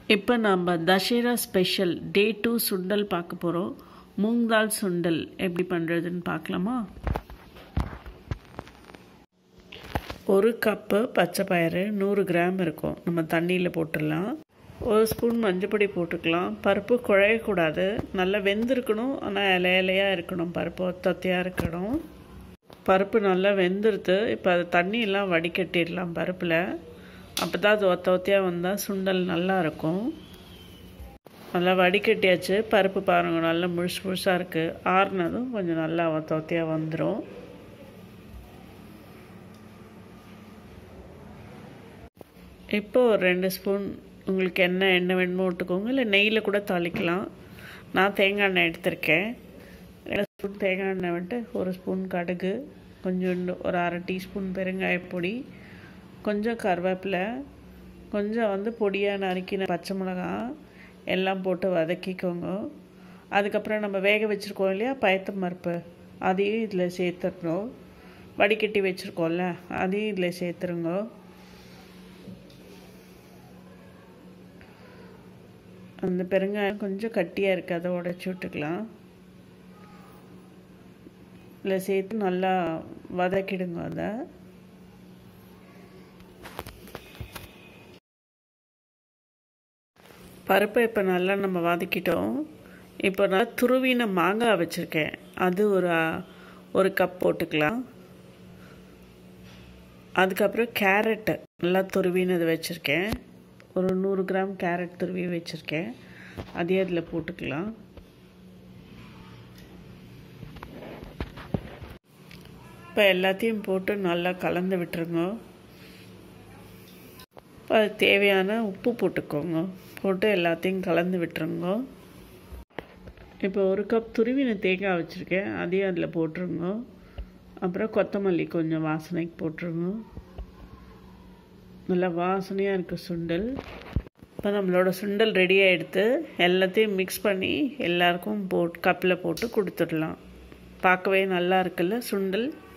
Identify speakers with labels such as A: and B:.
A: இப்போ நம்ம தஷேரா special day two சுண்டல் பார்க்க போகிறோம் மூங் தால் சுண்டல் எப்படி பண்ணுறதுன்னு பார்க்கலாமா ஒரு கப்பு பச்சை பயிறு நூறு கிராம் இருக்கும் நம்ம தண்ணியில் போட்டுடலாம் ஒரு ஸ்பூன் மஞ்சப்பொடி போட்டுக்கலாம் பருப்பு குழையக்கூடாது நல்லா வெந்திருக்கணும் ஆனால் இலை இலையாக இருக்கணும் பருப்பு ஒத்தத்தையாக இருக்கணும் பருப்பு நல்லா வெந்துருது இப்போ அது தண்ணியெல்லாம் வடிகட்டிடலாம் பருப்பில் அப்போ தான் அது ஒத்த ஒத்தையாக வந்தால் சுண்டல் நல்லா இருக்கும் நல்லா வடிகட்டியாச்சு பருப்பு பாருங்கள் நல்லா முழுசு முழுசாக இருக்குது ஆறுனதும் கொஞ்சம் நல்லா ஒத்த ஒத்தையாக வந்துடும் இப்போ ஒரு ரெண்டு ஸ்பூன் உங்களுக்கு என்ன எண்ணெய் வேணுமோ விட்டுக்கோங்க இல்லை நெய்யில் கூட தாளிக்கலாம் நான் தேங்காய் எண்ணெய் எடுத்திருக்கேன் ரெண்டு ஸ்பூன் தேங்காய் எண்ணெய் விட்டு ஒரு ஸ்பூன் கடுகு கொஞ்சோண்டு ஒரு அரை டீஸ்பூன் பெருங்காயப்பொடி கொஞ்சம் கருவேப்பிலை கொஞ்சம் வந்து பொடியாக நறுக்கின பச்சை மிளகா எல்லாம் போட்டு வதக்கிக்கோங்க அதுக்கப்புறம் நம்ம வேக வச்சுருக்கோம் இல்லையா பயத்தம் பருப்பு அதையும் இதில் சேர்த்துடணும் வடிகட்டி வச்சுருக்கோம்ல அதையும் இதில் சேர்த்துருங்க அந்த பெருங்காயம் கொஞ்சம் கட்டியாக இருக்குது அதை உடச்சி விட்டுக்கலாம் இதில் சேர்த்து நல்லா வதக்கிடுங்க அதை பருப்பை இப்போ நல்லா நம்ம வதக்கிட்டோம் இப்போ நல்லா துருவின மாங்காய் வச்சுருக்கேன் அது ஒரு ஒரு கப் போட்டுக்கலாம் அதுக்கப்புறம் கேரட்டு நல்லா துருவினது வச்சுருக்கேன் ஒரு நூறு கிராம் கேரட் துருவி வச்சுருக்கேன் அதே அதில் போட்டுக்கலாம் இப்போ எல்லாத்தையும் போட்டு நல்லா கலந்து விட்டுருங்க இப்போ அது தேவையான உப்பு போட்டுக்கோங்க போட்டு எல்லாத்தையும் கலந்து விட்டுருங்க இப்போ ஒரு கப் துருவின தேங்காய் வச்சுருக்கேன் அதையும் அதில் போட்டுருங்க அப்புறம் கொத்தமல்லி கொஞ்சம் வாசனைக்கு போட்டுருங்க நல்லா வாசனையாக இருக்குது சுண்டல் இப்போ நம்மளோட சுண்டல் ரெடியாக எடுத்து எல்லாத்தையும் மிக்ஸ் பண்ணி எல்லாருக்கும் போட் கப்பில் போட்டு கொடுத்துடலாம் பார்க்கவே நல்லா இருக்குல்ல சுண்டல்